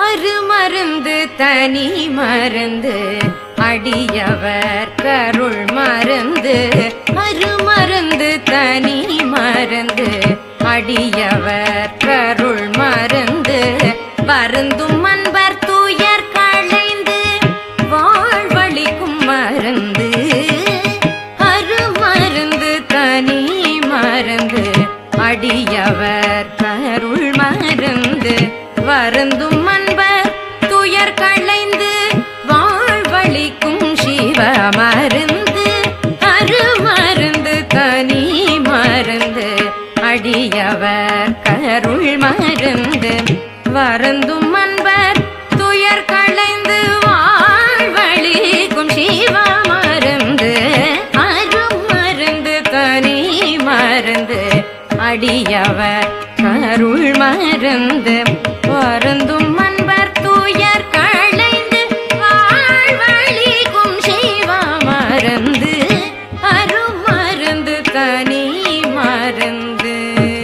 அருமருந்து தனி மருந்து அடியவர் கருள் மருந்து அருமருந்து தனி மருந்து அடியவர் கருள் மருந்து வருந்தும் அன்பர் தூயர் களைந்து வாழ்வழிக்கும் மருந்து அருமருந்து தனி மருந்து அடியவர் கருள் மருந்து வருந்தும் அன்பர் துயர் களைந்து வாழ்வழிக்கும் சிவ மருந்து அருமருந்து தனி மருந்து அடியவர் கருள் மருந்து வருந்தும் அன்பர் துயர் களைந்து வாழ்வழிக்கும் சிவ மருந்து அருமருந்து தனி மருந்து அடியவர் கருள் மருந்து வருந்தும் அன்பர் தூயர் களைந்து வாழ்வழிக்கும் சிவ மருந்து அருமருந்து தனி மருந்து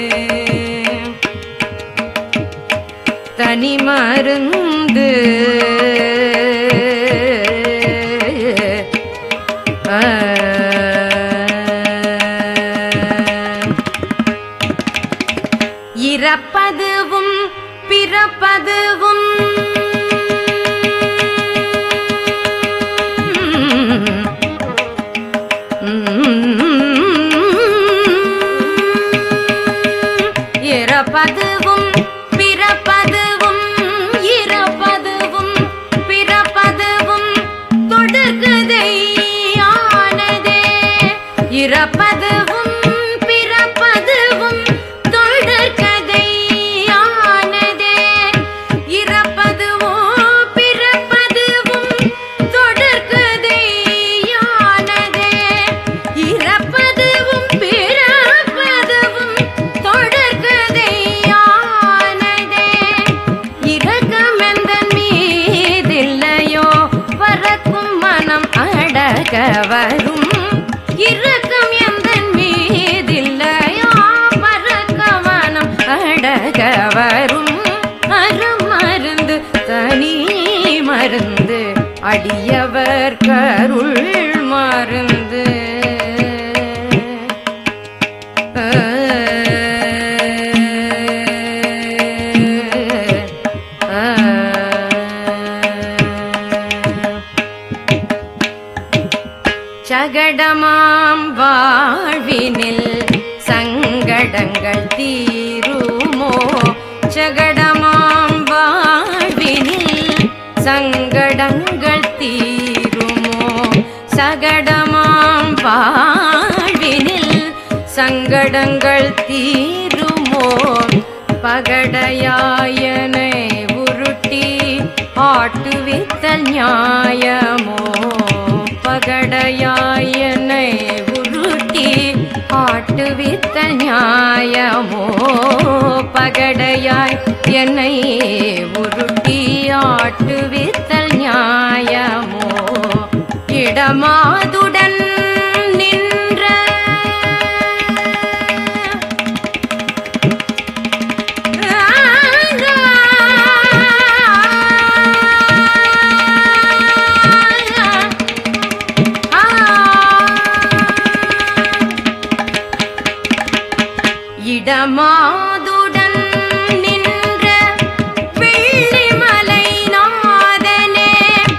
தனி மருந்து இறப்பதுவும் பிறப்பதுவும் இறப்பதுவும் பிறப்பதுவும் இறப்பதுவும் பிறப்பதுவும் தொடர்கதை ஆனதே இறப்பதுவும் பிறப்பதுவும் தொடர்கதை ஆனதே இறப்பதுவோ பிறப்பதுவும் தொடர்கதை ஆனதே இறப்பதுவும் பிறப்பதுவும் தொடர்கதை ஆனதே இரக்கமெந்தன் மீதில்லையோ பறக்கும் மனம் அடக வரும் இரக்கம் எந்தன் மீதில்லையோ பறக்க மனம் அடக வரும் அருமருந்து தனி மருந்து அடியவர் கருள் மருந்து சகடமாம் வாழ்வினில் சங்கடங்கள் தீருமோ சகடமாம் வாழ்வினில் சங்கடங்கள் தீருமோ சகடமாம் வாழ்வினில் சங்கடங்கள் தீருமோ பகடையாயனை உருட்டி ஆட்டுவித்தல் நியாயமோ பகடையாயனை உருட்டி ஆட்டுவித்தல் நியாயமோ பகடையாய் என்னை உருட்டி ஆட்டுவித்தல் நியாயமோ இடமாதுடன் நின்ற இடமாதுடன் நின்ற வெள்ளிமலை நாதனே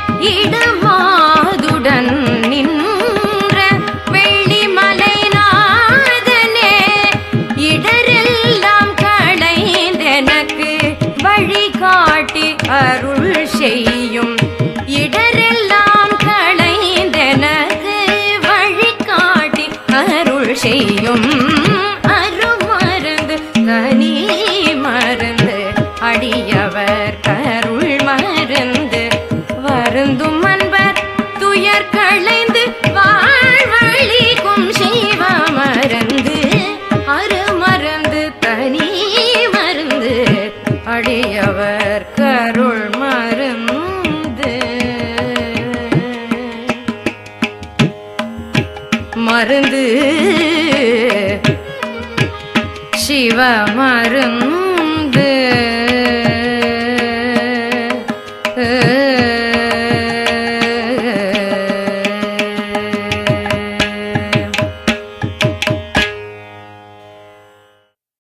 இடமாதுடன் நின்ற வெள்ளிமலை நாதனே இடரெல்லாம் களைந்தெனக்கு வழிகாட்டி அருள் செய்யும் இடரெல்லாம் களைந்தெனக்கு வழிகாட்டி அருள் செய்யும்